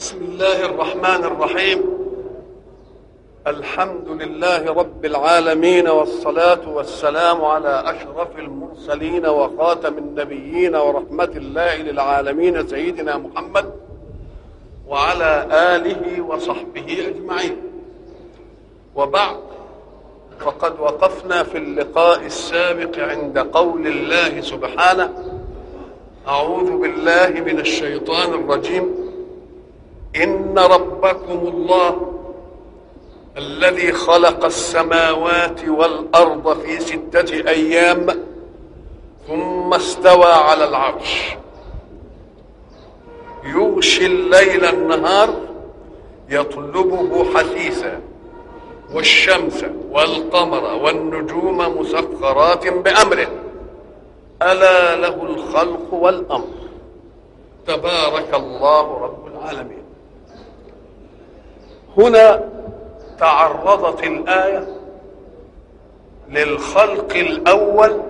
بسم الله الرحمن الرحيم الحمد لله رب العالمين والصلاة والسلام على أشرف المرسلين وخاتم النبيين ورحمة الله للعالمين سيدنا محمد وعلى آله وصحبه أجمعين وبعد فقد وقفنا في اللقاء السابق عند قول الله سبحانه أعوذ بالله من الشيطان الرجيم إن ربكم الله الذي خلق السماوات والأرض في ستة أيام ثم استوى على العرش يغشي الليل النهار يطلبه حثيثا والشمس والقمر والنجوم مسخرات بأمره ألا له الخلق والأمر تبارك الله رب العالمين هنا تعرضت الآية للخلق الأول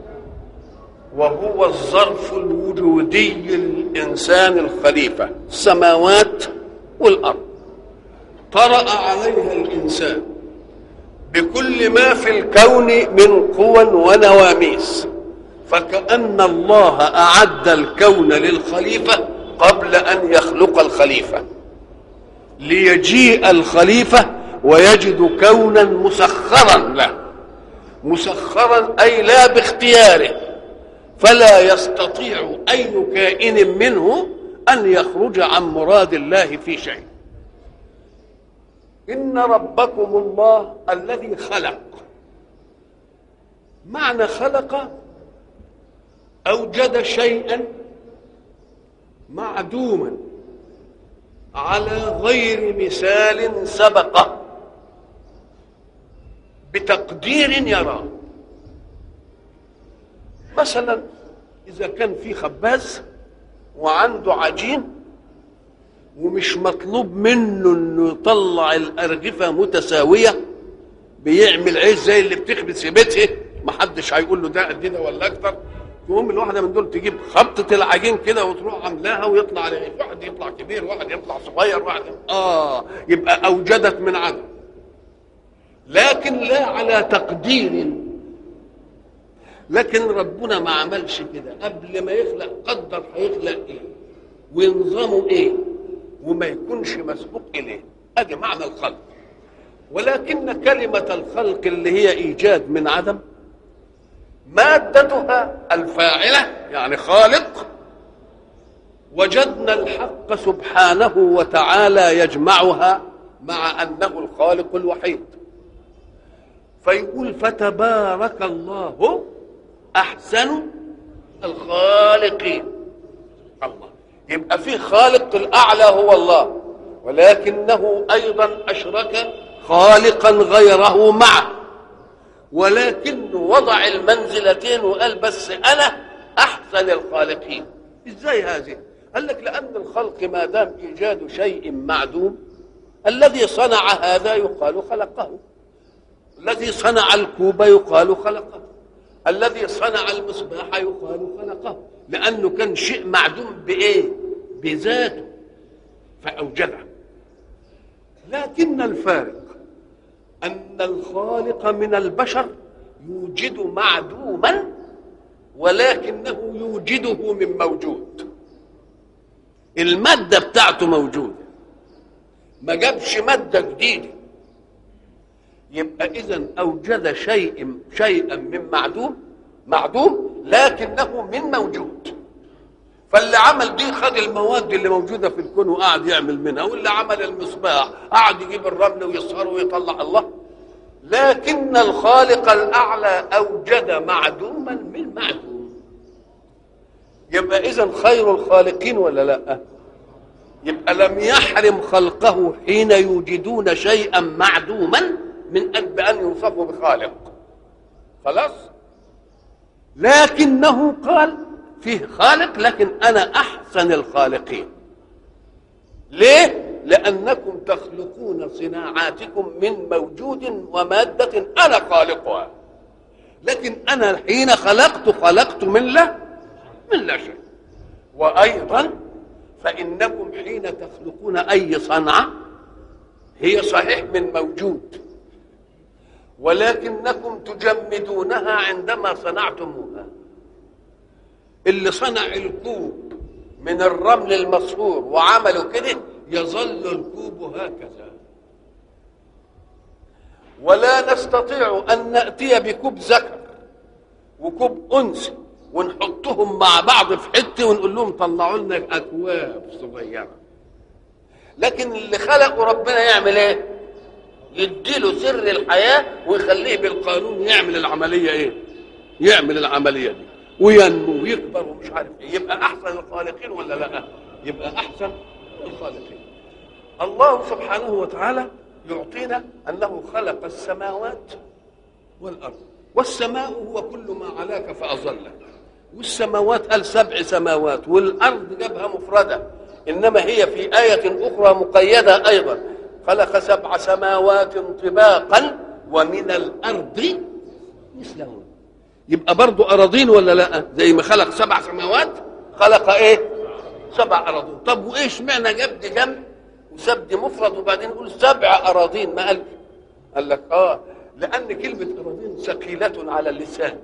وهو الظرف الوجودي للإنسان الخليفة السماوات والأرض طرأ عليها الإنسان بكل ما في الكون من قوى ونواميس فكأن الله أعد الكون للخليفة قبل أن يخلق الخليفة ليجيء الخليفة ويجد كونا مسخرا له مسخرا أي لا باختياره فلا يستطيع أي كائن منه أن يخرج عن مراد الله في شيء إن ربكم الله الذي خلق معنى خلق أوجد شيئا معدوما على غير مثال سبقه بتقدير يراه مثلا إذا كان في خباز وعنده عجين ومش مطلوب منه انه يطلع الارغفه متساويه بيعمل عيش زي اللي بتخبز في بيتها محدش هيقول له ده قد ده ولا اكتر تقوم الواحده من دول تجيب خبطه العجين كده وتروح عاملاها ويطلع رغيف واحد يطلع كبير واحد يطلع صغير واحد اه يبقى اوجدت من عدم لكن لا على تقدير لكن ربنا ما عملش كده قبل ما يخلق قدر هيخلق ايه ونظامه ايه وما يكونش مسبوق اليه ادي معنى الخلق ولكن كلمه الخلق اللي هي ايجاد من عدم مادتها الفاعله يعني خالق وجدنا الحق سبحانه وتعالى يجمعها مع انه الخالق الوحيد فيقول فتبارك الله احسن الخالقين الله يبقى في خالق الاعلى هو الله ولكنه ايضا اشرك خالقا غيره معه ولكنه وضع المنزلتين وقال بس انا احسن الخالقين ازاي هذه قال لك لان الخلق ما دام ايجاد شيء معدوم الذي صنع هذا يقال خلقه الذي صنع الكوب يقال خلقه الذي صنع المصباح يقال خلقه لانه كان شيء معدوم بايه بذاته فاوجده لكن الفارق ان الخالق من البشر يوجد معدوما ولكنه يوجده من موجود الماده بتاعته موجوده ما جابش ماده جديده يبقى اذا اوجد شيء شيئا من معدوم معدوم لكنه من موجود فاللي عمل دي خد المواد اللي موجوده في الكون وقعد يعمل منها واللي عمل المصباح قعد يجيب الرمل ويصهره ويطلع الله لكن الخالق الاعلى اوجد معدوما من معدوم يبقى اذا خير الخالقين ولا لا يبقى لم يحرم خلقه حين يوجدون شيئا معدوما من أن بأن يوصفوا بخالق خلاص لكنه قال فيه خالق لكن أنا أحسن الخالقين ليه؟ لأنكم تخلقون صناعاتكم من موجود ومادة أنا خالقها لكن أنا حين خلقت خلقت من لا من لا شيء وأيضا فإنكم حين تخلقون أي صنعة هي صحيح من موجود ولكنكم تجمدونها عندما صنعتموها اللي صنع الكوب من الرمل المصهور وعملوا كده يظل الكوب هكذا ولا نستطيع ان ناتي بكوب ذكر وكوب انثى ونحطهم مع بعض في حته ونقول لهم طلعوا لنا اكواب صغيره لكن اللي خلقه ربنا يعمل ايه يديله سر الحياه ويخليه بالقانون يعمل العمليه ايه يعمل العمليه دي وينمو ويكبر ومش عارف ايه يبقى احسن الخالقين ولا لا يبقى احسن الخالقين الله سبحانه وتعالى يعطينا انه خلق السماوات والارض والسماء هو كل ما علاك فاظلك والسماوات قال سبع سماوات والارض جابها مفرده انما هي في ايه اخرى مقيده ايضا خلق سبع سماوات طباقا ومن الارض مثلهن يبقى برضو اراضين ولا لا زي ما خلق سبع سماوات خلق ايه سبع اراضين طب وايه اشمعنى جاب دي جنب وساب دي مفرد وبعدين يقول سبع اراضين ما قال قال لك اه لان كلمه اراضين ثقيله على اللسان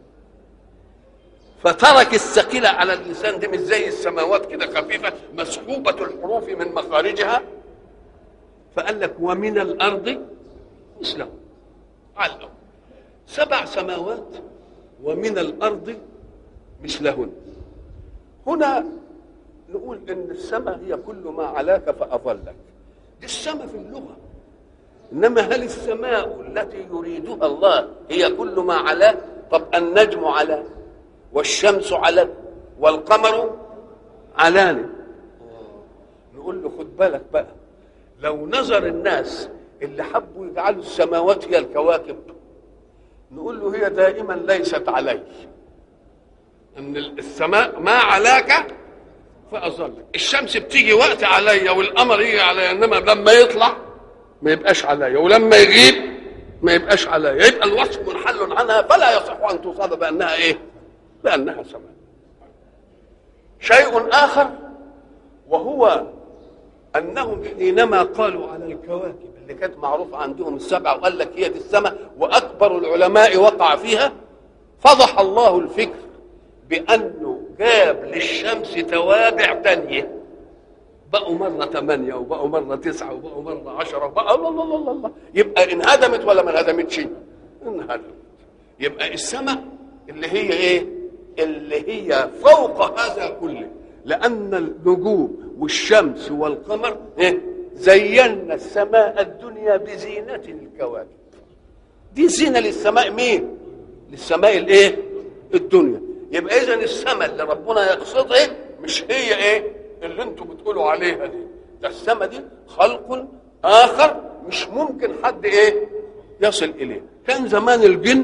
فترك الثقيلة على اللسان دي مش زي السماوات كده خفيفة مسحوبة الحروف من مخارجها فقال لك ومن الأرض مثله على الأرض سبع سماوات ومن الأرض مثلهن هنا نقول إن السماء هي كل ما علاك فأظلك دي السماء في اللغة إنما هل السماء التي يريدها الله هي كل ما علاك طب النجم على والشمس على والقمر علاني نقول له خد بالك بقى لو نظر الناس اللي حبوا يجعلوا السماوات هي الكواكب نقول له هي دائما ليست علي ان السماء ما علاك فاظلك الشمس بتيجي وقت عليا والقمر يجي عليا انما لما يطلع ما يبقاش عليا ولما يغيب ما يبقاش عليا يبقى الوصف منحل عنها فلا يصح ان توصف بانها ايه بانها سماء شيء اخر وهو انهم حينما قالوا على الكواكب اللي كانت معروفه عندهم السبعه وقال لك هي دي السماء واكبر العلماء وقع فيها فضح الله الفكر بانه جاب للشمس توابع تانية بقوا مرة ثمانية وبقوا مرة تسعة وبقوا مرة عشرة وبقوا الله الله الله الله يبقى انهدمت ولا ما انهدمتش؟ انهدمت يبقى السماء اللي هي ايه؟ اللي هي فوق هذا كله لأن النجوم والشمس والقمر إيه؟ زينا السماء الدنيا بزينة الكواكب دي زينة للسماء مين؟ للسماء الايه؟ الدنيا يبقى إذا السماء اللي ربنا يقصدها مش هي ايه؟ اللي انتم بتقولوا عليها دي ده السماء دي خلق آخر مش ممكن حد ايه؟ يصل إليه كان زمان الجن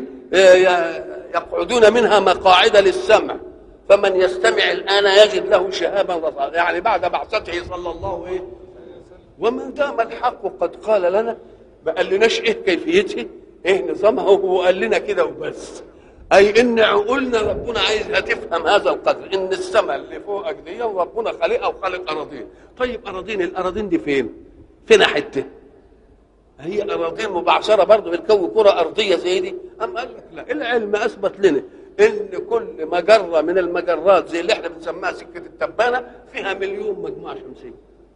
يقعدون منها مقاعد للسمع فمن يستمع الآن يجد له شهابا رصاصا يعني بعد بعثته صلى الله عليه وما دام الحق قد قال لنا ما قالناش ايه كيفيته ايه نظامها هو قال لنا كده وبس اي ان عقولنا ربنا عايزها تفهم هذا القدر ان السماء اللي فوقك دي ربنا خالقها وخالق اراضين طيب اراضين الاراضين دي فين فين حته هي اراضين مبعثره برضه بالكون كره ارضيه زي دي ام قال لك لا العلم اثبت لنا ان كل مجره من المجرات زي اللي احنا بنسميها سكه التبانه فيها مليون مجموعه شمسيه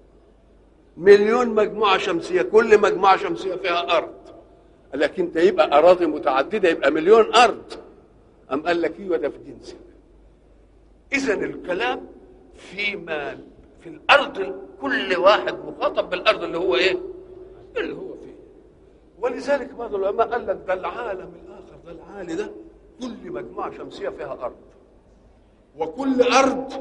مليون مجموعه شمسيه كل مجموعه شمسيه فيها ارض لكن انت يبقى اراضي متعدده يبقى مليون ارض ام قال لك ايوه ده في جنس اذا الكلام فيما في الارض كل واحد مخاطب بالارض اللي هو ايه اللي هو فيه ولذلك بعض العلماء قال لك ده العالم الاخر ده العالي ده كل مجموعه شمسيه فيها ارض وكل ارض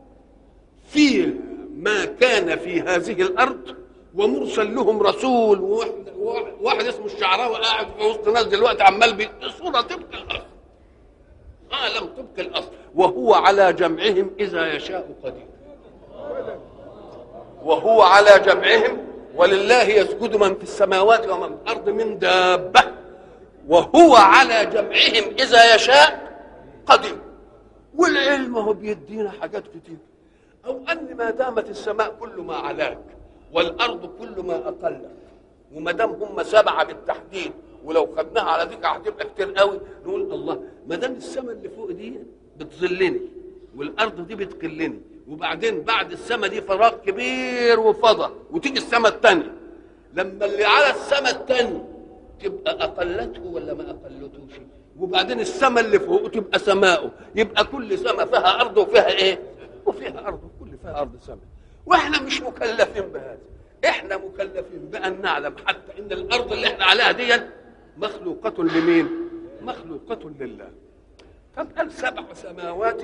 في ما كان في هذه الارض ومرسل لهم رسول وواحد, واحد اسمه الشعراوي قاعد في وسط ناس دلوقتي عمال بصوره طبق الاصل عالم طبق الاصل وهو على جمعهم اذا يشاء قدير وهو على جمعهم ولله يسجد من في السماوات ومن في الارض من دابه وهو على جمعهم اذا يشاء قدير والعلم هو بيدينا حاجات كتير او ان ما دامت السماء كل ما علاك والارض كل ما اقلك وما دام هم سبعه بالتحديد ولو خدناها على ذيك هتبقى كتير قوي نقول الله ما دام السماء اللي فوق دي بتظلني والارض دي بتقلني وبعدين بعد السماء دي فراغ كبير وفضى وتيجي السماء الثانيه لما اللي على السماء الثانيه تبقى اقلته ولا ما اقلتوش وبعدين السماء اللي فوق تبقى سماؤه يبقى كل سماء فيها ارض وفيها ايه وفيها ارض وكل فيها ارض سماء واحنا مش مكلفين بهذا احنا مكلفين بان نعلم حتى ان الارض اللي احنا عليها دي مخلوقة لمين مخلوقة لله طب قال سبع سماوات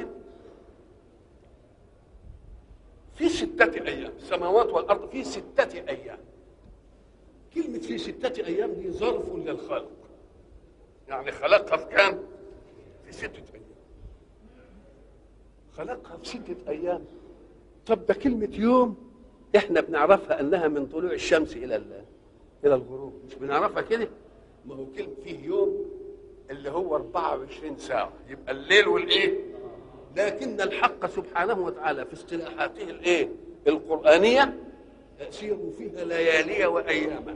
في ستة أيام السماوات والأرض في ستة أيام كلمة في ستة أيام دي ظرف للخلق يعني خلقها في كام؟ في ستة أيام خلقها في ستة أيام طب ده كلمة يوم احنا بنعرفها انها من طلوع الشمس الى الى الغروب مش بنعرفها كده ما هو كلمة فيه يوم اللي هو 24 ساعة يبقى الليل والايه لكن الحق سبحانه وتعالى في اصطلاحاته الايه القرآنية سيروا فيها ليالي وأياما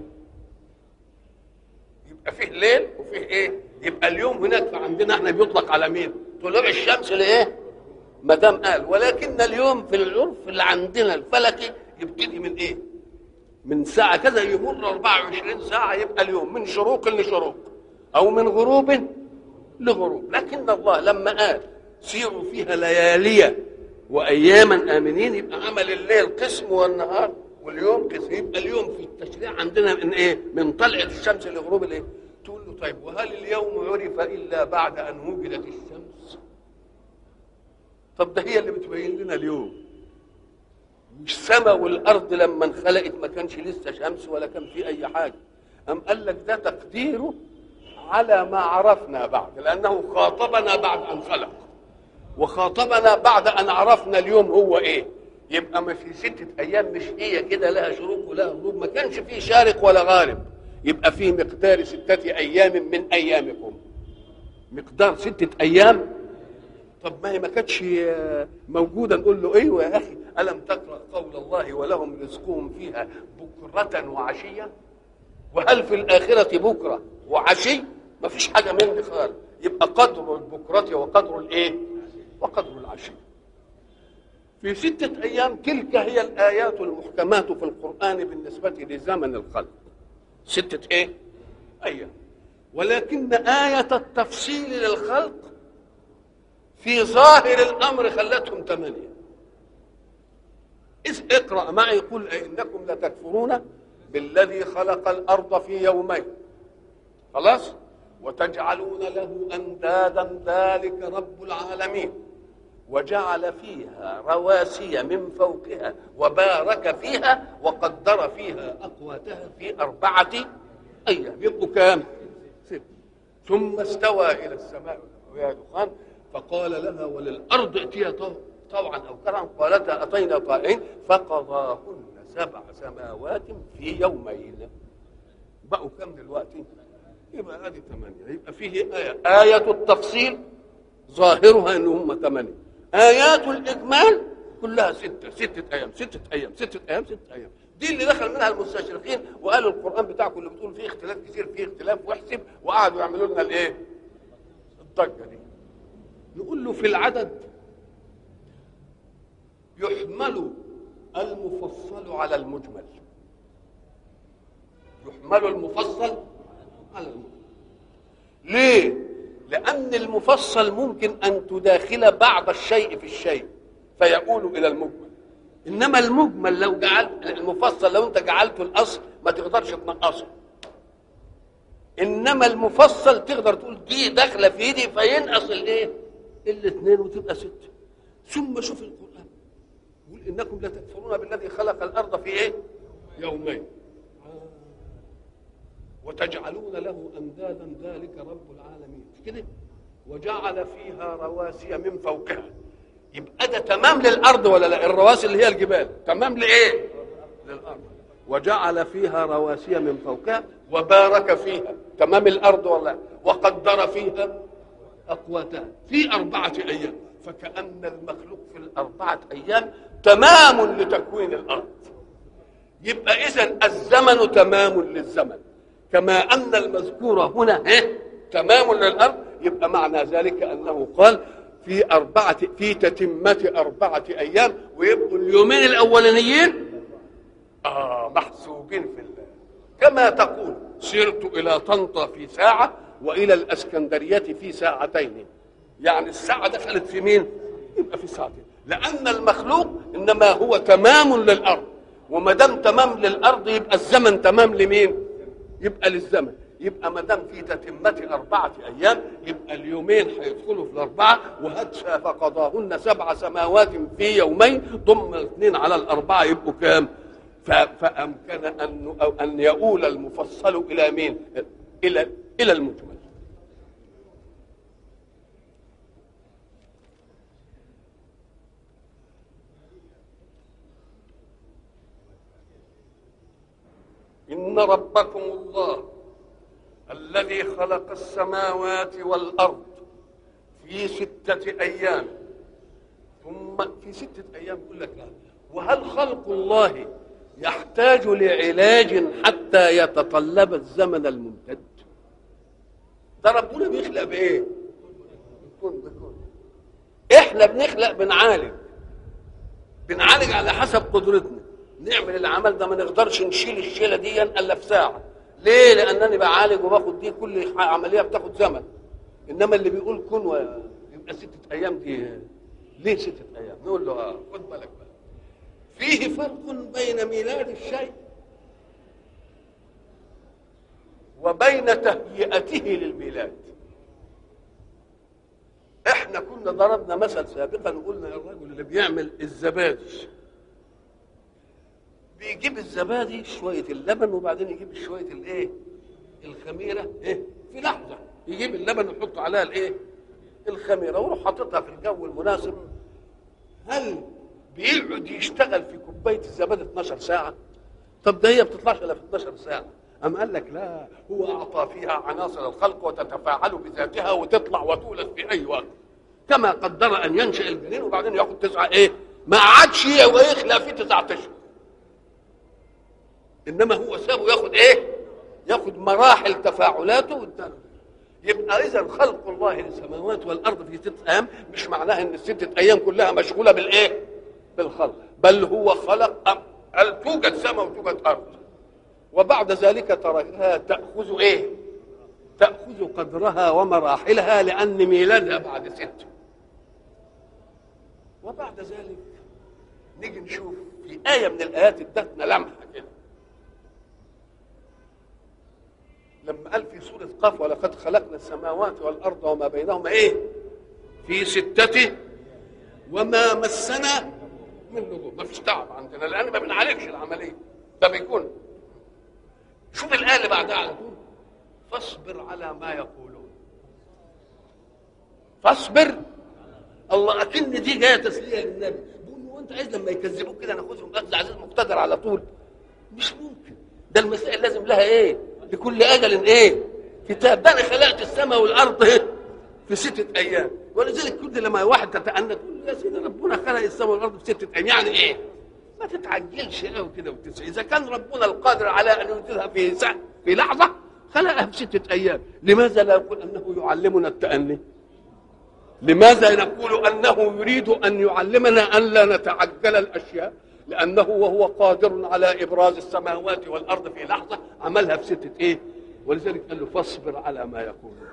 يبقى فيه ليل وفيه ايه يبقى اليوم هناك عندنا احنا بيطلق على مين طلوع الشمس لايه ما دام قال ولكن اليوم في العرف اللي عندنا الفلكي يبتدي من ايه من ساعة كذا يمر 24 ساعة يبقى اليوم من شروق لشروق أو من غروب لغروب لكن الله لما قال سيروا فيها ليالي وأياما آمنين يبقى عمل الليل قسم والنهار واليوم قسم يبقى اليوم في التشريع عندنا من إيه؟ من طلعة الشمس لغروب الإيه؟ تقول له طيب وهل اليوم عرف إلا بعد أن وجدت الشمس؟ طب ده هي اللي بتبين لنا اليوم مش السماء والارض لما انخلقت ما كانش لسه شمس ولا كان في اي حاجه ام قال لك ده تقديره على ما عرفنا بعد لانه خاطبنا بعد ان خلق وخاطبنا بعد ان عرفنا اليوم هو ايه يبقى ما في ستة ايام مش هي كده لها شروق ولها غروب ما كانش فيه شارق ولا غارب يبقى فيه مقدار ستة ايام من ايامكم مقدار ستة ايام طب ما هي ما كانتش موجوده نقول له ايوه يا اخي الم تقرا قول الله ولهم رزقهم فيها بكره وعشيه وهل في الاخره بكره وعشي ما فيش حاجه من دي خالص يبقى قدر البكره وقدر الايه وقدر العشي في ستة أيام تلك هي الآيات المحكمات في القرآن بالنسبة لزمن الخلق ستة إيه؟ أيام ولكن آية التفصيل للخلق في ظاهر الامر خلتهم ثمانيه إذ اقرا معي قل انكم لتكفرون بالذي خلق الارض في يومين خلاص وتجعلون له اندادا ذلك رب العالمين وجعل فيها رواسي من فوقها وبارك فيها وقدر فيها اقواتها في اربعه ايام يبقوا كام ست ثم استوى الى السماء وهي دخان فقال لها وللارض ائتيا طوعا او كرها قالتا اتينا طائعين فقضاهن سبع سماوات في يومين بقوا كم دلوقتي؟ يبقى ادي ثمانيه يبقى فيه ايه ايه التفصيل ظاهرها ان هم ثمانيه ايات الاجمال كلها سته سته ايام سته ايام سته ايام سته ايام دي اللي دخل منها المستشرقين وقالوا القران بتاعكم اللي بتقول فيه اختلاف كثير فيه اختلاف واحسب وقعدوا يعملوا لنا الايه؟ الضجه دي نقول له في العدد يحمل المفصل على المجمل يحمل المفصل على المجمل ليه لان المفصل ممكن ان تداخل بعض الشيء في الشيء فيقول الى المجمل انما المجمل لو جعلت المفصل لو انت جعلته الاصل ما تقدرش تنقصه انما المفصل تقدر تقول دي داخله في دي فينقص الايه الاثنين وتبقى ستة ثم شوف القرآن يقول إنكم لتكفرون بالذي خلق الأرض في إيه؟ يومين وتجعلون له أندادا ذلك رب العالمين كده وجعل فيها رواسي من فوقها يبقى ده تمام للأرض ولا لا الرواسي اللي هي الجبال تمام لإيه؟ للأرض وجعل فيها رواسي من فوقها وبارك فيها تمام الأرض ولا وقدر فيها أقواتها في أربعة أيام فكأن المخلوق في الأربعة أيام تمام لتكوين الأرض يبقى إذا الزمن تمام للزمن كما أن المذكور هنا إيه؟ تمام للأرض يبقى معنى ذلك أنه قال في أربعة في تتمة أربعة أيام ويبقوا اليومين الأولانيين آه محسوبين في الله كما تقول سرت إلى طنطا في ساعة وإلى الأسكندرية في ساعتين يعني الساعة دخلت في مين؟ يبقى في ساعتين لأن المخلوق إنما هو تمام للأرض وما دام تمام للأرض يبقى الزمن تمام لمين؟ يبقى للزمن يبقى ما دام في تتمة أربعة أيام يبقى اليومين هيدخلوا في الأربعة وهات فقضاهن سبع سماوات في يومين ضم الاثنين على الأربعة يبقوا كام؟ ف- فأمكن أن أو أن يؤول المفصل إلى مين؟ إلى إلى المجمل. إن ربكم الله الذي خلق السماوات والأرض في ستة أيام ثم في ستة أيام يقول لك لا وهل خلق الله يحتاج لعلاج حتى يتطلب الزمن الممتد ده ربنا بيخلق بايه بكون بكون احنا بنخلق بنعالج بنعالج على حسب قدرتنا نعمل العمل ده ما نقدرش نشيل الشيله دي الا في ساعه ليه لانني بعالج وباخد دي كل عمليه بتاخد زمن انما اللي بيقول كن ويبقى ستة ايام دي ليه ستة ايام نقول له اه خد بالك بقى فيه فرق بين ميلاد الشيء وبين تهيئته للميلاد احنا كنا ضربنا مثل سابقا وقلنا الرجل اللي بيعمل الزبادي بيجيب الزبادي شويه اللبن وبعدين يجيب شويه الايه الخميره ايه في لحظه يجيب اللبن ويحط عليها الايه الخميره ويروح حاططها في الجو المناسب هل بيقعد يشتغل في كوبايه الزبادي 12 ساعه طب ده هي بتطلعش الا في 12 ساعه أم قال لك لا هو أعطى فيها عناصر الخلق وتتفاعل بذاتها وتطلع وتولد في أي وقت كما قدر أن ينشأ الجنين وبعدين ياخد تسعة إيه ما عادش يخلق فيه تسعة أشهر إنما هو سابه ياخد إيه ياخد مراحل تفاعلاته والتاني. يبقى إذا خلق الله للسماوات والأرض في ستة أيام مش معناها إن الستة أيام كلها مشغولة بالإيه بالخلق بل هو خلق هل توجد سماء وتوجد أرض وبعد ذلك تركها تأخذ إيه؟ تأخذ قدرها ومراحلها لأن ميلادها بعد ست وبعد ذلك نيجي نشوف في آية من الآيات ادتنا لمحة كده لما قال في سورة قاف ولقد خلقنا السماوات والأرض وما بينهما إيه؟ في ستة وما مسنا من لغوب ما فيش تعب عندنا لأن ما بنعالجش العملية ده بيكون شوف الآية اللي بعدها على طول فاصبر على ما يقولون فاصبر الله أكن دي جاية تسلية للنبي بيقول له وأنت عايز لما يكذبوك كده ناخذهم أخذ عزيز مقتدر على طول مش ممكن ده المسائل لازم لها إيه لكل أجل إيه كتاب ده أنا خلقت السماء والأرض إيه؟ في ستة أيام ولذلك كل لما واحد تتأنى تقول له يا سيدي ربنا خلق السماء والأرض في ستة أيام يعني إيه؟ ما تتعجلش قوي كده وتسعى اذا كان ربنا القادر على ان ينزلها في ساعة في لحظه خلقها في سته ايام لماذا لا نقول انه يعلمنا التاني لماذا نقول انه يريد ان يعلمنا ان لا نتعجل الاشياء لانه وهو قادر على ابراز السماوات والارض في لحظه عملها في سته ايه ولذلك قال له فاصبر على ما يقولون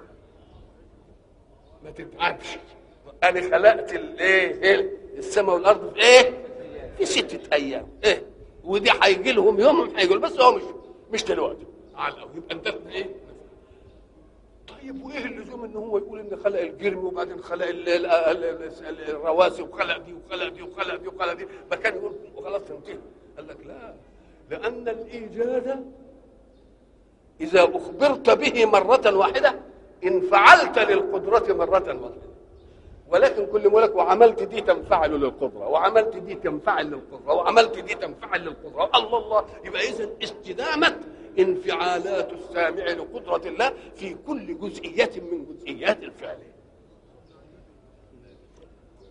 ما تتعبش انا خلقت الايه السماء والارض في ايه في ستة أيام إيه ودي هيجي لهم يوم هيجي بس هو مش مش دلوقتي على الأول يبقى انتهت إيه طيب وإيه اللزوم إن هو يقول إن خلق الجرم وبعدين خلق ال ال ال ال الرواسي وخلق دي وخلق دي وخلق دي وخلق دي ما كان يقول وخلاص انتهى قال لك لا لأن الإيجاد إذا أخبرت به مرة واحدة انفعلت للقدرة مرة واحدة ولكن كل ملك وعملت دي تنفعل للقدره وعملت دي تنفعل للقدره وعملت دي تنفعل للقدره الله الله يبقى اذا استدامه انفعالات السامع لقدره الله في كل جزئيه من جزئيات الفعل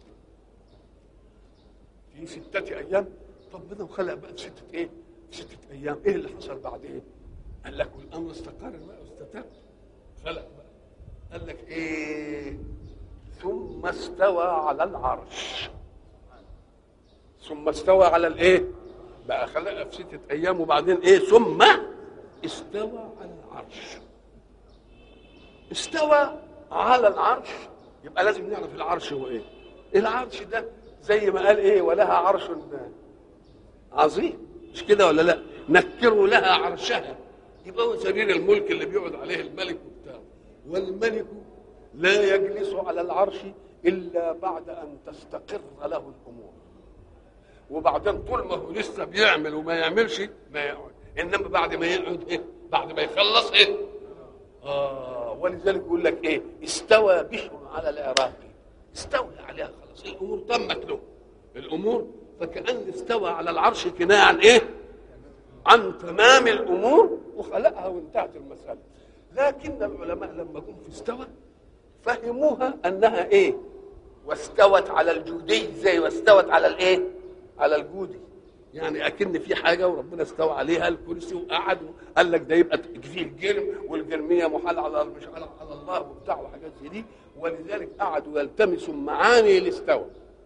في ستة أيام طب بدنا خلق بقى في ستة إيه؟ في ستة أيام إيه اللي حصل بعد إيه؟ قال لك والأمر استقر بقى واستتب خلق بقى قال لك إيه؟ ثم استوى على العرش ثم استوى على الإيه؟ بقى خلقها في ستة أيام وبعدين إيه؟ ثم استوى على العرش استوى على العرش يبقى لازم نعرف العرش هو ايه العرش ده زي ما قال ايه ولها عرش عظيم مش كده ولا لا نكروا لها عرشها يبقى هو سرير الملك اللي بيقعد عليه الملك وبتاع والملك لا يجلس على العرش الا بعد ان تستقر له الامور وبعدين طول ما هو لسه بيعمل وما يعملش ما يقعد انما بعد ما يقعد ايه بعد ما يخلص ايه اه ولذلك يقول لك ايه استوى بشر على العراق استولى عليها خلاص الامور تمت له الامور فكأن استوى على العرش كناية عن ايه عن تمام الامور وخلقها وانتهت المسألة لكن العلماء لما جم في استوى فهموها انها ايه واستوت على الجودي زي واستوت على الايه على الجودي يعني اكن في حاجه وربنا استوى عليها الكرسي وقعد قال لك ده يبقى فيه الجرم والجرميه محال على مش على على الله وبتاع وحاجات زي دي ولذلك قعدوا يلتمسوا معاني الاستوى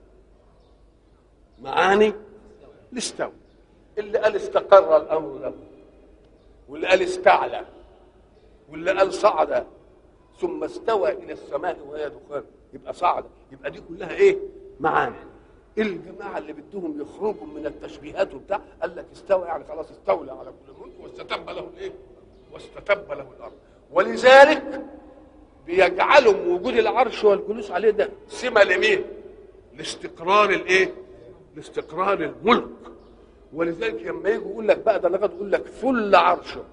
معاني الاستوى اللي قال استقر الامر له واللي قال استعلى واللي قال صعد ثم استوى الى السماء وهي دخان يبقى صعد يبقى دي كلها ايه معاني الجماعه اللي بدهم يخرجوا من التشبيهات وبتاع قال لك استوى يعني خلاص استولى على كل ملك واستتب له الايه؟ واستتب له الارض ولذلك بيجعلوا وجود العرش والجلوس عليه ده سمه لمين؟ لاستقرار الايه؟ لاستقرار الملك ولذلك لما يجي يقول لك بقى ده لغايه يقول لك ثل عرشه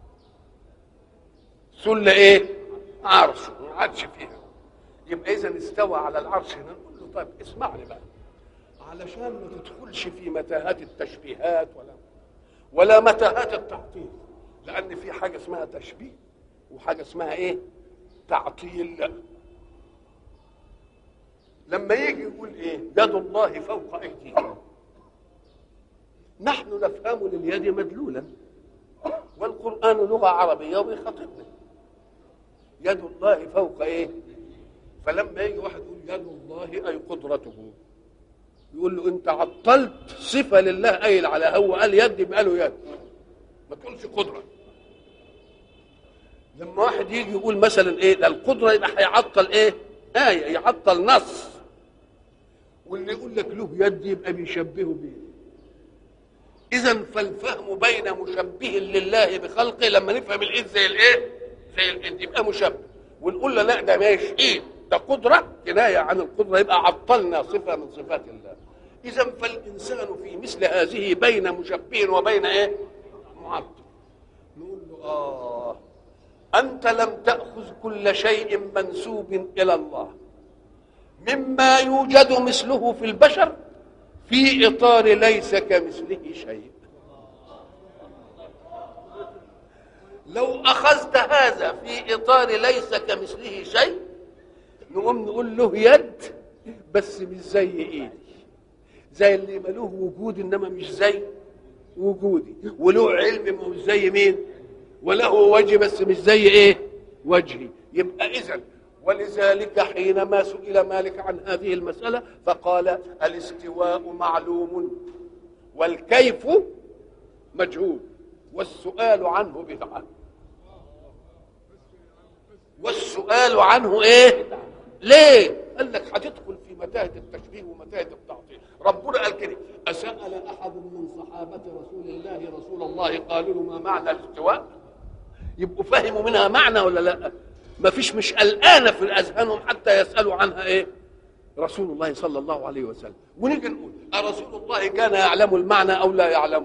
ثل ايه؟ عرشه ما عادش فيها يبقى اذا استوى على العرش هنا نقول له طيب اسمعني بقى علشان ما تدخلش في متاهات التشبيهات ولا ولا متاهات التعطيل لان في حاجه اسمها تشبيه وحاجه اسمها ايه تعطيل لما يجي يقول ايه يد الله فوق ايديكم نحن نفهم لليد مدلولا والقران لغه عربيه وبيخاطبنا يد الله فوق ايه فلما يجي واحد يقول يد الله اي قدرته يقول له انت عطلت صفه لله قايل على هو قال يد يبقى له يد ما تقولش قدره لما واحد يجي يقول مثلا ايه ده القدره يبقى هيعطل ايه ايه يعطل نص واللي يقول لك له يد يبقى بيشبهه بيه اذا فالفهم بين مشبه لله بخلقه لما نفهم الايد زي الايه زي الايد يبقى مشبه ونقول له لا ده مش ايد ده قدره كنايه عن القدره يبقى عطلنا صفه من صفات الله اذا فالانسان في مثل هذه بين مشبه وبين ايه معطل نقول له اه انت لم تاخذ كل شيء منسوب الى الله مما يوجد مثله في البشر في اطار ليس كمثله شيء لو اخذت هذا في اطار ليس كمثله شيء نقوم نقول له يد بس مش زي ايدي زي اللي ملوه وجود انما مش زي وجودي وله علم مش زي مين وله وجه بس مش زي ايه وجهي يبقى اذا ولذلك حينما سئل مالك عن هذه المسألة فقال الاستواء معلوم والكيف مجهول والسؤال عنه بدعة والسؤال عنه ايه ليه قال لك هتدخل في متاهة التشبيه ومتاهة التعطيل ربنا قال كده أسأل أحد من صحابة رسول الله رسول الله قالوا له ما معنى الاستواء يبقوا فهموا منها معنى ولا لا ما فيش مش قلقانه في اذهانهم حتى يسالوا عنها ايه رسول الله صلى الله عليه وسلم ونيجي نقول أرسول الله كان يعلم المعنى او لا يعلمه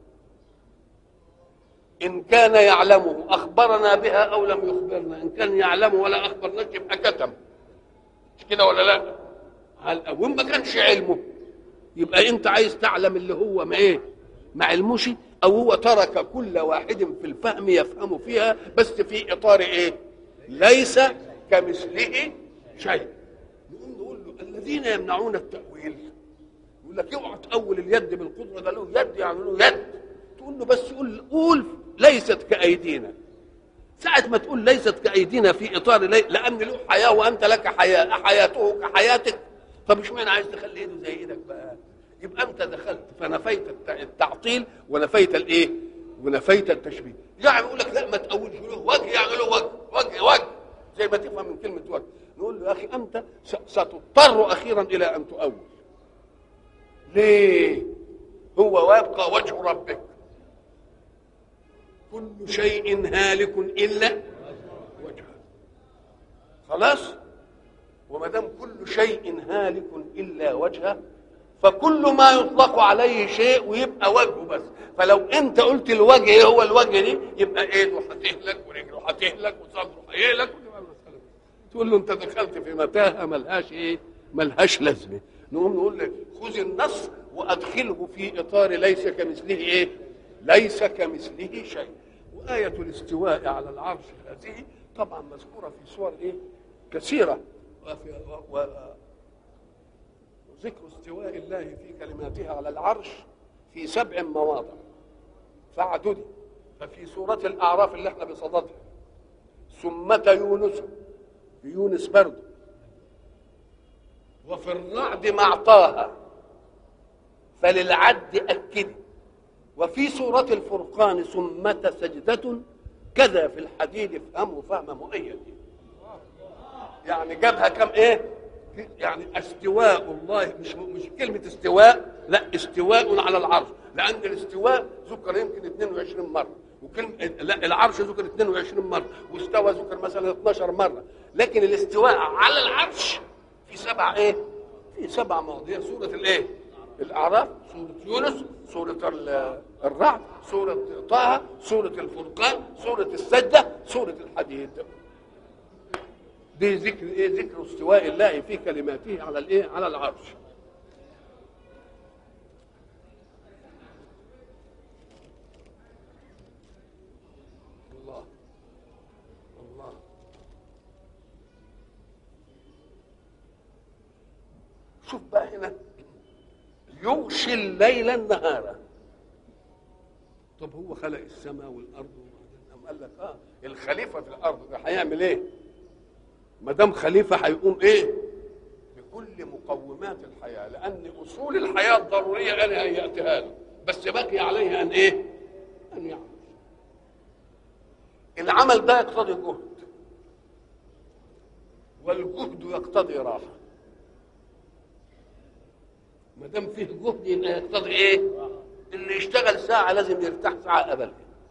ان كان يعلمه اخبرنا بها او لم يخبرنا ان كان يعلمه ولا اخبرناش يبقى كتم مش كده ولا لا هل وان ما كانش علمه يبقى انت عايز تعلم اللي هو ما ايه ما علموش او هو ترك كل واحد في الفهم يفهم فيها بس في اطار ايه ليس كمثله شيء نقوم نقول له الذين يمنعون التأويل يقول لك اوعى تأول اليد بالقدرة ده له يد يعني له يد تقول له بس قول قول ليست كأيدينا ساعة ما تقول ليست كأيدينا في إطار لي... لأن له حياة وأنت لك حياة حياته كحياتك طب اشمعنى عايز تخلي ايده زي ايدك بقى يبقى انت دخلت فنفيت التعطيل ونفيت الايه ونفيت التشبيه يعني يقول لك لا ما تقولش له وجه يعني له وجه وجه وجه زي ما تفهم من كلمه وجه نقول له يا اخي انت ستضطر اخيرا الى ان تؤول ليه هو ويبقى وجه ربك كل شيء هالك الا وجهه خلاص وما دام كل شيء هالك الا وجهه فكل ما يطلق عليه شيء ويبقى وجهه بس فلو انت قلت الوجه ايه هو الوجه دي يبقى ايده هتهلك ورجله هتهلك وصدره هيهلك تقول له انت دخلت في متاهه ملهاش ايه ملهاش لازمه نقوم نقول لك خذ النص وادخله في اطار ليس كمثله ايه ليس كمثله شيء وآية الاستواء على العرش هذه طبعا مذكورة في سور ايه كثيرة وفي و... ذكر استواء الله في كلماتها على العرش في سبع مواضع فاعددي ففي سورة الأعراف اللي احنا بصددها ثمة يونس في يونس برضه وفي الرعد مع طه فللعد أكد وفي سورة الفرقان ثمة سجدة كذا في الحديد افهموا فهم مؤيد يعني جابها كم ايه يعني استواء الله مش مش كلمه استواء لا استواء على العرش لان الاستواء ذكر يمكن 22 مره وكلمه لا العرش ذكر 22 مره واستوى ذكر مثلا 12 مره لكن الاستواء على العرش في سبع ايه في سبع مواضيع سوره الايه الاعراف سوره يونس سوره الرعد سوره طه سوره الفرقان سوره السجده سوره الحديد دي ذكر ايه ذكر استواء الله في كلماته على الايه على العرش الله الله شوف بقى هنا يغشي الليل النهار طب هو خلق السماء والارض وبعدين قال لك اه الخليفه في الارض ده هيعمل ايه؟ ما دام خليفه هيقوم ايه بكل مقومات الحياه لان اصول الحياه الضروريه انا هياتها له بس بقي عليه ان ايه ان يعمل العمل ده يقتضي جهد والجهد يقتضي راحه ما دام فيه جهد يبقى يقتضي ايه اللي يشتغل ساعه لازم يرتاح ساعه قبل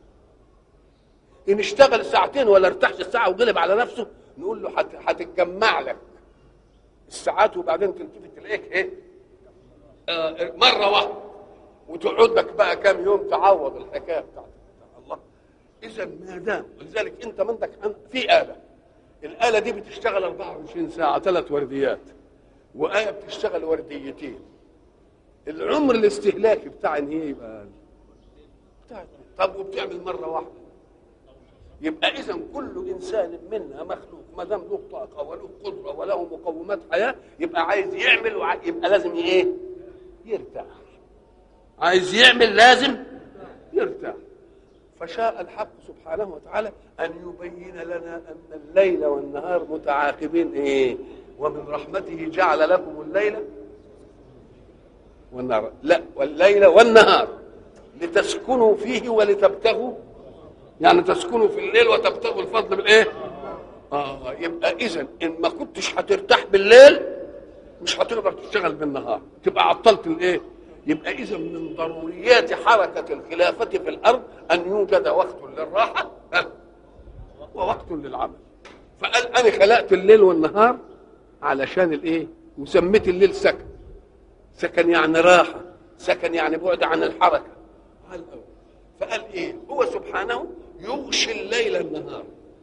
ان اشتغل ساعتين ولا ارتاحش الساعه وقلب على نفسه نقول له هتتجمع لك الساعات وبعدين تلتفت تلاقيك ايه آه مره واحده وتقعد لك بقى كام يوم تعوض الحكايه بتاعتك الله اذا ما دام ولذلك انت منك في اله الاله دي بتشتغل 24 ساعه ثلاث ورديات وايه بتشتغل ورديتين العمر الاستهلاكي بتاع ان هي يبقى بتاع طب وبتعمل مره واحده يبقى اذا كل انسان منا مخلوق ما دام له طاقه وله قدره وله مقومات حياه يبقى عايز يعمل وع... يبقى لازم ايه؟ يرتاح عايز يعمل لازم يرتاح فشاء الحق سبحانه وتعالى ان يبين لنا ان الليل والنهار متعاقبين ايه؟ ومن رحمته جعل لكم الليل والنهار لا والليل والنهار لتسكنوا فيه ولتبتغوا يعني تسكنوا في الليل وتبتغوا الفضل بالايه؟ اه يبقى اذا ان ما كنتش هترتاح بالليل مش هتقدر تشتغل بالنهار تبقى عطلت الايه؟ يبقى اذا من ضروريات حركه الخلافه في الارض ان يوجد وقت للراحه ووقت للعمل فقال انا خلقت الليل والنهار علشان الايه؟ وسميت الليل سكن سكن يعني راحه سكن يعني بعد عن الحركه فقال ايه هو سبحانه يغشي الليل النهار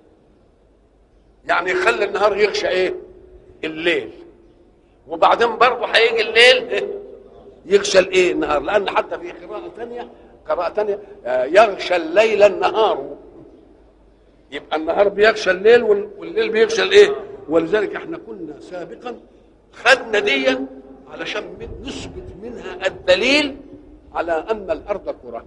يعني يخلي النهار يغشى ايه الليل وبعدين برضه هيجي الليل يغشى الايه النهار لان حتى في قراءه ثانيه قراءه ثانيه يغشى الليل النهار يبقى النهار بيغشى الليل والليل بيغشى الايه ولذلك احنا كنا سابقا خدنا ديا علشان من- نثبت منها الدليل على ان الارض كره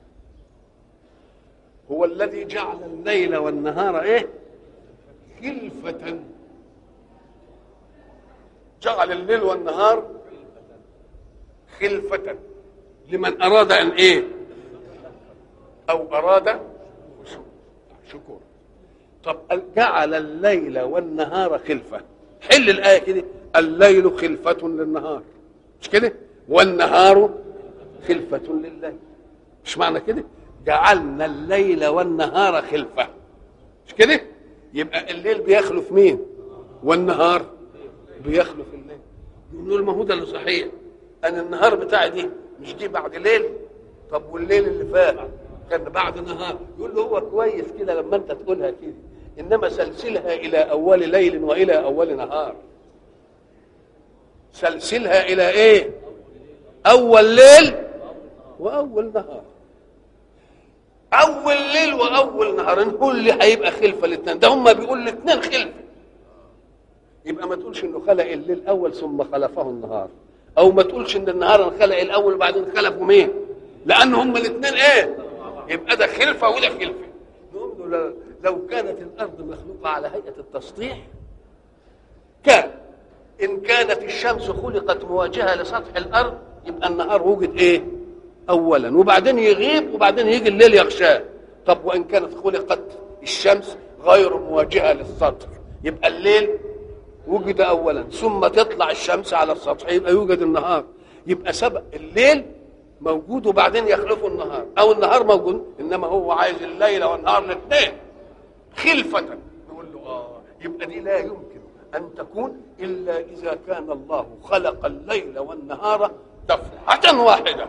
هو الذي جعل الليل والنهار ايه خلفة جعل الليل والنهار خلفة لمن أراد أن إيه أو أراد شكور طب جعل الليل والنهار خلفة حل الآية كده الليل خلفة للنهار مش كده والنهار خلفة لليل مش معنى كده جعلنا الليل والنهار خلفة مش كده يبقى الليل بيخلف مين والنهار بيخلف الليل نقول ما هو ده اللي صحيح انا النهار بتاعي دي مش دي بعد ليل طب والليل اللي فات كان بعد نهار يقول له هو كويس كده لما انت تقولها كده انما سلسلها الى اول ليل والى اول نهار سلسلها الى ايه اول ليل واول نهار اول ليل واول نهار نقول لي هيبقى خلفه الاثنين ده هم بيقول الاثنين خلفه يبقى ما تقولش انه خلق الليل اول ثم خلفه النهار او ما تقولش ان النهار انخلق الاول وبعدين خلفه مين لان هم الاثنين ايه يبقى ده خلفه وده خلفه نقول له لو كانت الارض مخلوقه على هيئه التسطيح كان ان كانت الشمس خلقت مواجهه لسطح الارض يبقى النهار وجد ايه اولا وبعدين يغيب وبعدين يجي الليل يغشاه طب وان كانت خلقت الشمس غير مواجهه للسطح يبقى الليل وجد اولا ثم تطلع الشمس على السطح يبقى يوجد النهار يبقى سبق الليل موجود وبعدين يخلفه النهار او النهار موجود انما هو عايز الليل والنهار الاثنين خلفة نقول له اه يبقى دي لا يمكن ان تكون الا اذا كان الله خلق الليل والنهار دفعة واحدة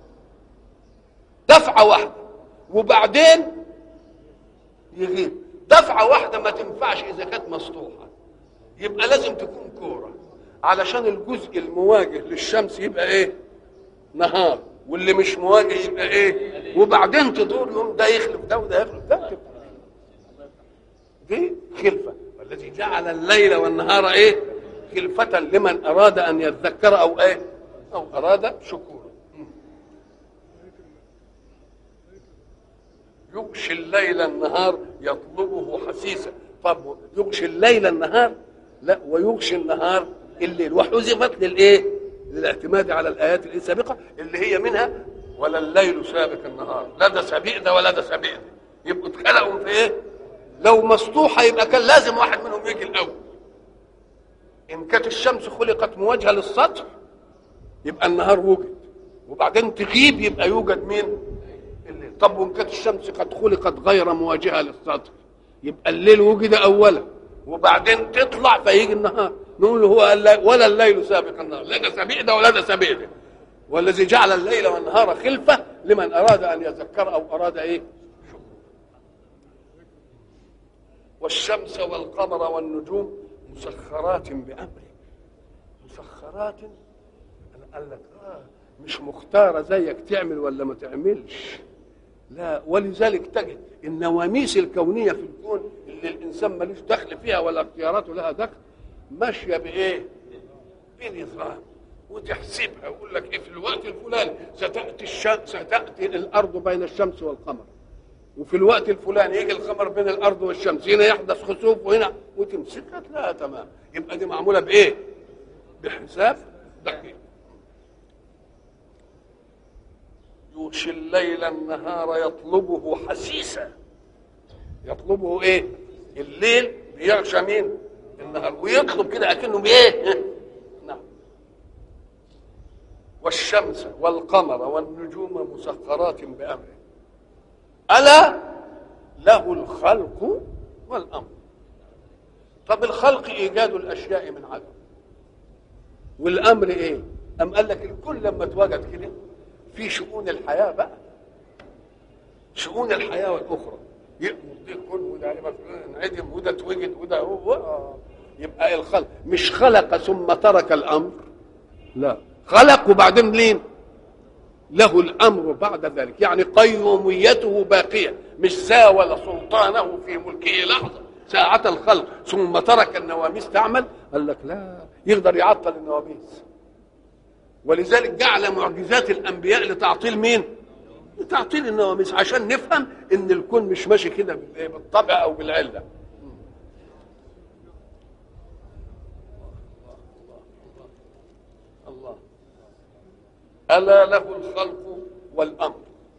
دفعة واحدة وبعدين يغيب دفعة واحدة ما تنفعش إذا كانت مسطوحة يبقى لازم تكون كورة علشان الجزء المواجه للشمس يبقى إيه؟ نهار واللي مش مواجه يبقى إيه؟ وبعدين تدور يوم ده يخلف ده وده يخلف ده تبقى. دي خلفة والذي جعل الليل والنهار إيه؟ خلفة لمن أراد أن يذكر أو إيه؟ أو أراد شكورا يغشي الليل النهار يطلبه حسيسا طب يغشي الليل النهار لا ويغشي النهار الليل وحذفت للايه للاعتماد على الايات السابقه اللي هي منها ولا الليل سابق النهار لا ده سابق ده ولا ده سابق ده يبقوا اتخلقوا في ايه لو مسطوحه يبقى كان لازم واحد منهم يجي الاول ان كانت الشمس خلقت مواجهه للسطح يبقى النهار وجد وبعدين تغيب يبقى يوجد مين الليل طب وان كانت الشمس قد خلقت غير مواجهه للسطح يبقى الليل وجد اولا وبعدين تطلع فيجي النهار نقول هو الل- ولا الليل سابق النهار لا ده سابق ده ولا ده سابق ده والذي جعل الليل والنهار خلفه لمن اراد ان يذكر او اراد ايه والشمس والقمر والنجوم مسخرات بامره مسخرات قال لك آه مش مختارة زيك تعمل ولا ما تعملش لا ولذلك تجد النواميس الكونية في الكون اللي الإنسان ملوش دخل فيها ولا اختياراته لها دخل ماشية بإيه؟ بنظام وتحسبها ويقول لك إيه في الوقت الفلاني ستأتي الشمس ستأتي الأرض بين الشمس والقمر وفي الوقت الفلاني يجي القمر بين الأرض والشمس هنا يحدث خسوف وهنا وتمسكها تلاقيها تمام يبقى دي معمولة بإيه؟ بحساب دقيق يغشي الليل النهار يطلبه حسيسا يطلبه ايه الليل بيغشى مين النهار ويطلب كده اكنه بايه نعم والشمس والقمر والنجوم مسخرات بامره الا له الخلق والامر طب الخلق ايجاد الاشياء من عدم والامر ايه ام قال لك الكل لما اتوجد كده في شؤون الحياه بقى شؤون الحياه والاخرى يأمر ده كل وده يبقى انعدم وده اتوجد وده هو آه. يبقى الخلق مش خلق ثم ترك الامر لا خلق وبعدين لين له الامر بعد ذلك يعني قيوميته باقيه مش زاول سلطانه في ملكه لحظه ساعة الخلق ثم ترك النواميس تعمل قال لك لا يقدر يعطل النواميس ولذلك جعل معجزات الانبياء لتعطيل مين لتعطيل النواميس عشان نفهم ان الكون مش ماشي كده بالطبع او بالعله الله الا له الخلق والامر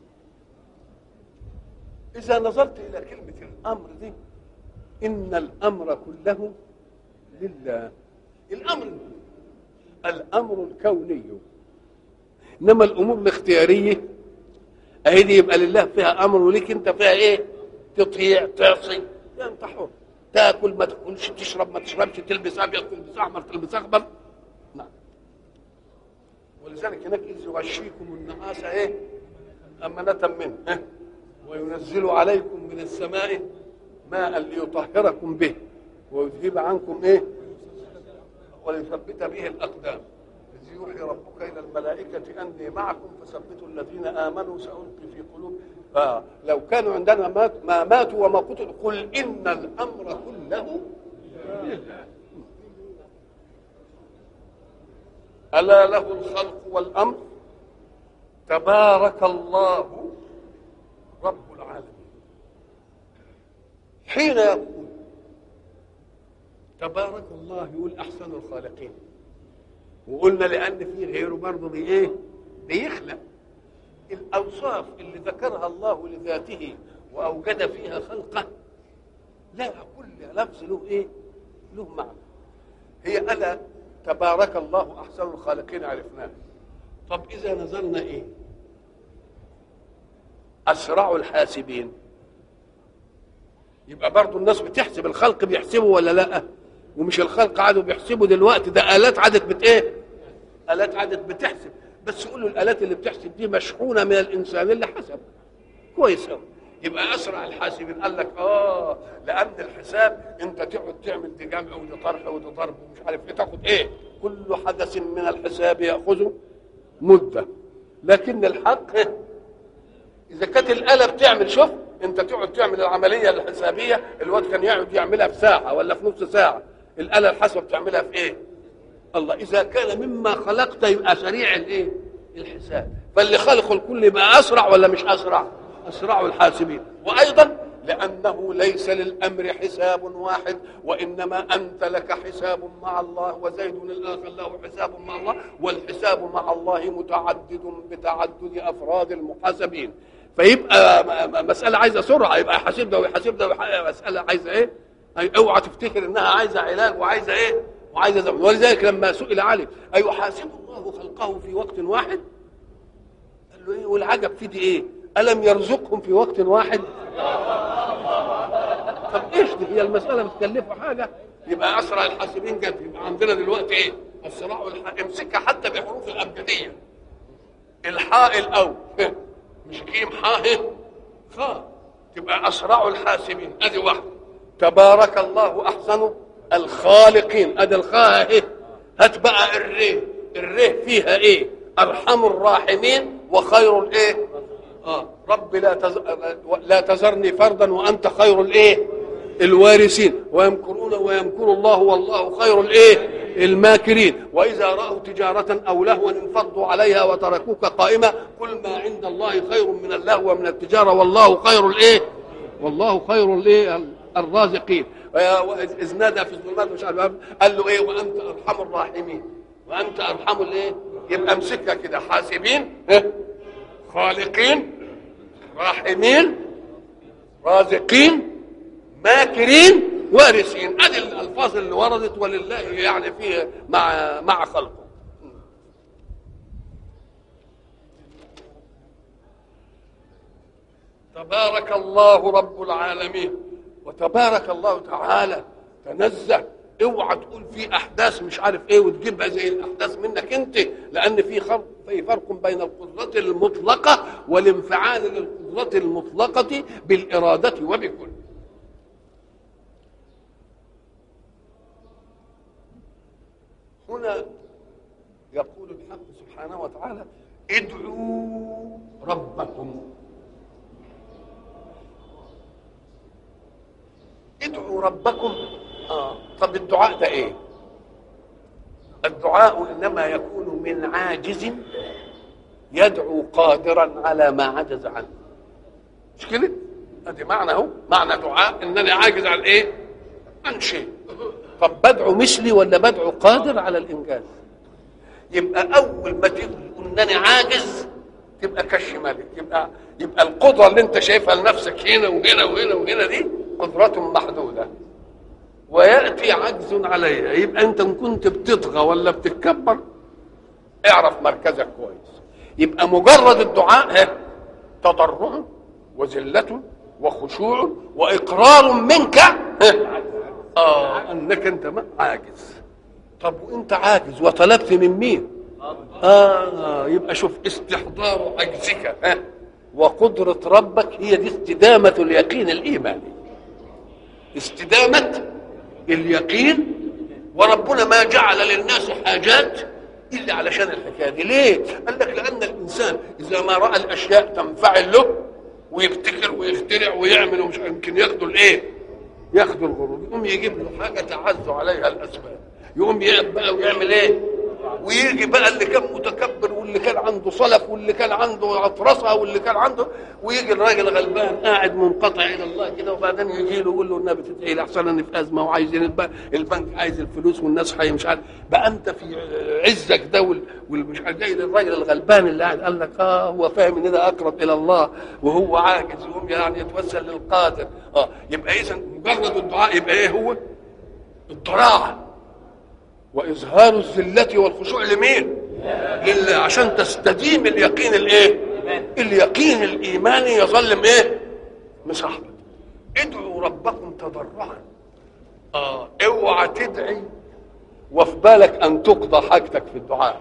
اذا نظرت الى كلمه الامر دي ان الامر كله لله الامر الامر الكوني انما الامور الاختياريه اهي دي يبقى لله فيها امر وليك انت فيها ايه تطيع تعصي انت حر تاكل ما تاكلش تشرب ما تشربش تلبس ابيض تلبس احمر تلبس اخضر نعم ولذلك هناك اذ يغشيكم النعاس ايه امانه منه وينزل عليكم من السماء ماء ليطهركم به ويذهب عنكم ايه وليثبت به الاقدام اذ يوحي ربك الى الملائكه اني معكم فثبتوا الذين امنوا سالقي في قلوب فلو كانوا عندنا مات ما ماتوا وما قتلوا قل ان الامر كله لله الا له الخلق والامر تبارك الله رب العالمين حين يقول تبارك الله يقول احسن الخالقين وقلنا لان في غيره برضه بي ايه بيخلق الاوصاف اللي ذكرها الله لذاته واوجد فيها خلقه لا كل لفظ له ايه له معنى هي الا تبارك الله احسن الخالقين عرفناه طب اذا نظرنا ايه اسرع الحاسبين يبقى برضه الناس بتحسب الخلق بيحسبوا ولا لا ومش الخلق عادوا بيحسبوا دلوقتي ده الات عادت بت ايه الات عادت بتحسب بس يقولوا الالات اللي بتحسب دي مشحونه من الانسان اللي حسب كويس قوي يبقى اسرع الحاسبين قال لك اه لان الحساب انت تقعد تعمل دي جمع ودي طرح ودي ضرب ومش عارف ايه تاخد ايه كل حدث من الحساب ياخذ مده لكن الحق اذا كانت الاله بتعمل شوف انت تقعد تعمل العمليه الحسابيه الواد كان يقعد يعملها في ساعه ولا في نص ساعه الاله الحاسبه بتعملها في ايه الله اذا كان مما خلقت يبقى سريع الايه الحساب فاللي خلق الكل يبقى اسرع ولا مش اسرع اسرع الحاسبين وايضا لانه ليس للامر حساب واحد وانما انت لك حساب مع الله وزيد الاخر له حساب مع الله والحساب مع الله متعدد بتعدد افراد المحاسبين فيبقى مساله عايزه سرعه يبقى يحاسب ده ويحاسب ده مساله عايزه ايه؟ اوعى تفتكر انها عايزه علاج وعايزه ايه؟ وعايزه زمن ولذلك لما سئل علي ايحاسب الله خلقه في وقت واحد؟ قال له ايه والعجب في دي ايه؟ الم يرزقهم في وقت واحد؟ طب ايش دي هي المساله بتكلفه حاجه؟ يبقى اسرع الحاسبين جت يبقى عندنا دلوقتي ايه؟ الصراع والح... امسكها حتى بحروف الابجديه الحاء الاول مش جيم حاء خاء تبقى اسرع الحاسبين ادي واحده تبارك الله احسن الخالقين ادي الخاء اهي هات بقى الري الري فيها ايه ارحم الراحمين وخير الايه اه رب لا تز... لا تذرني فردا وانت خير الايه الوارثين ويمكرون ويمكر الله والله خير الايه الماكرين واذا راوا تجاره او لهوا انفضوا عليها وتركوك قائمه قل ما عند الله خير من اللهو ومن التجاره والله خير الايه والله خير الايه الرازقين اذ نادى في الظلمات مش عارف قال له ايه وانت ارحم الراحمين وانت ارحم الايه يبقى امسكها كده حاسبين خالقين راحمين رازقين ماكرين وارثين ادي الالفاظ اللي وردت ولله يعني فيه مع مع خلقه تبارك الله رب العالمين وتبارك الله تعالى تنزه اوعى تقول في احداث مش عارف ايه وتجيبها زي الاحداث منك انت لان في فرق في فرق بين القدرة المطلقة والانفعال للقدرة المطلقة بالإرادة وبكل هنا يقول الحق سبحانه وتعالى ادعوا ربكم ادعوا ربكم اه طب الدعاء ده ايه الدعاء انما يكون من عاجز يدعو قادرا على ما عجز عنه مش كده ادي معنى اهو معنى دعاء انني عاجز عن ايه عن شيء طب بدعو مثلي ولا بدعو قادر على الانجاز يبقى اول ما تقول انني عاجز تبقى كش ملك يبقى يبقى القدره اللي انت شايفها لنفسك هنا وهنا وهنا وهنا دي قدرة محدوده وياتي عجز عليها يبقى انت ان كنت بتطغى ولا بتتكبر اعرف مركزك كويس يبقى مجرد الدعاء ها تضرع وذلة وخشوع وإقرار منك ها آه أنك أنت ما عاجز طب وأنت عاجز وطلبت من مين؟ آه يبقى شوف استحضار عجزك ها وقدرة ربك هي دي استدامة اليقين الإيماني استدامة اليقين وربنا ما جعل للناس حاجات الا علشان الحكايه دي ليه؟ قال لك لان الانسان اذا ما راى الاشياء تنفعل له ويبتكر ويخترع ويعمل ومش يمكن ياخدوا الايه؟ ياخدوا الغرور يقوم يجيب له حاجه تعز عليها الاسباب يقوم يقعد بقى ويعمل ايه؟ ويجي بقى اللي كان متكبر واللي كان عنده صلف واللي كان عنده عطرسه واللي كان عنده ويجي الراجل غلبان قاعد منقطع الى الله كده وبعدين يجي له يقول له النبي تدعي لي احسن انا في ازمه وعايزين الب- البنك عايز الفلوس والناس حي مش عارف بقى انت في عزك ده وال- والمش عارف جاي للراجل الغلبان اللي قاعد قال لك اه هو فاهم ان ده اقرب الى الله وهو عاجز يقوم يعني يتوسل للقادر اه يبقى اذا مجرد الدعاء يبقى ايه هو؟ الضراعه واظهار الذله والخشوع لمين لله عشان تستديم اليقين الايه اليقين الايماني يظل ايه مصاحبك ادعوا ربكم تضرعا اه اوعى تدعي وفي بالك ان تقضى حاجتك في الدعاء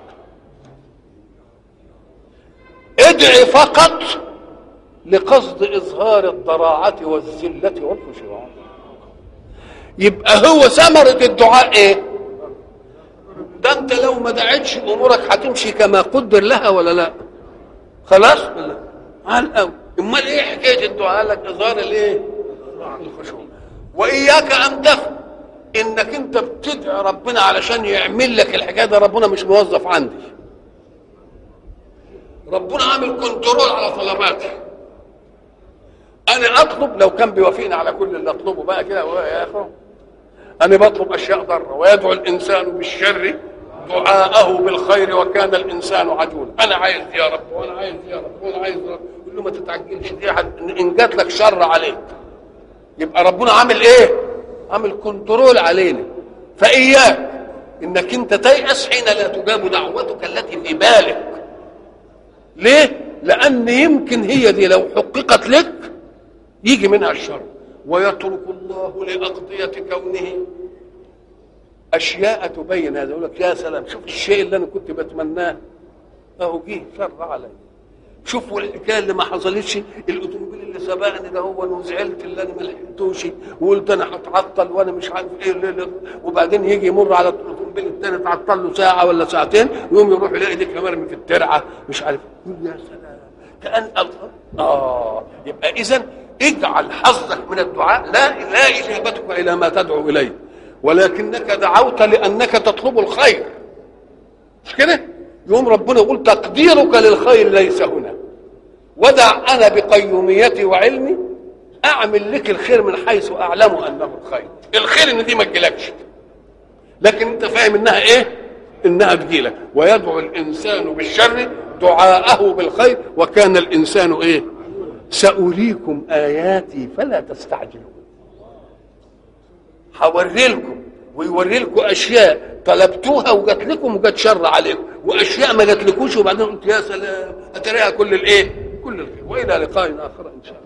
ادعي فقط لقصد اظهار الضراعه والذله والخشوع يبقى هو ثمره الدعاء ايه ده انت لو ما دعيتش امورك هتمشي كما قدر لها ولا لا خلاص ولا على الاول امال ايه حكايه الدعاء قال لك اظهار الايه الخشوع واياك ان تفهم انك انت بتدعي ربنا علشان يعمل لك الحكايه ده ربنا مش موظف عندي ربنا عامل كنترول على طلباتي انا اطلب لو كان بيوافقني على كل اللي اطلبه بقى كده يا اخو أنا بطلب أشياء ضارة ويدعو الإنسان بالشر دعاءه بالخير وكان الإنسان عجولا أنا عايز يا رب وأنا عايز يا رب وأنا عايز يا رب يقول له ما تتعجلش دي حد إن جات لك شر عليك يبقى ربنا عامل إيه؟ عامل كنترول علينا فإياك إنك أنت تيأس حين لا تجاب دعوتك التي في بالك ليه؟ لأن يمكن هي دي لو حققت لك يجي منها الشر ويترك الله لأقضية كونه أشياء تبين هذا يقول لك يا سلام شوف الشيء اللي أنا كنت بتمناه أهو جه شر علي شوفوا الحكايه اللي ما حصلتش الاوتوموبيل اللي سبقني ده هو وزعلت اللي انا ما لحقتوش وقلت انا هتعطل وانا مش عارف ايه اللي اللي وبعدين يجي يمر على الاوتوموبيل الثاني تعطل له ساعه ولا ساعتين يقوم يروح يلاقي ديك مرمي في الترعه مش عارف يقول يا سلام كان الله اه يبقى اذا اجعل حظك من الدعاء لا لا اجابتك الى ما تدعو اليه ولكنك دعوت لانك تطلب الخير مش كده يقوم ربنا يقول تقديرك للخير ليس هنا ودع انا بقيوميتي وعلمي اعمل لك الخير من حيث اعلم انه الخير الخير ان دي ما تجيلكش لكن انت فاهم انها ايه انها تجيلك ويدعو الانسان بالشر دعاءه بالخير وكان الانسان ايه ساريكم اياتي فلا تستعجلون هوري لكم ويوري لكم اشياء طلبتوها وجات لكم وجات شر عليكم واشياء ما جاتلكوش وبعدين قلت يا سلام اتريها كل الايه كل الخير والى لقاء اخر ان شاء الله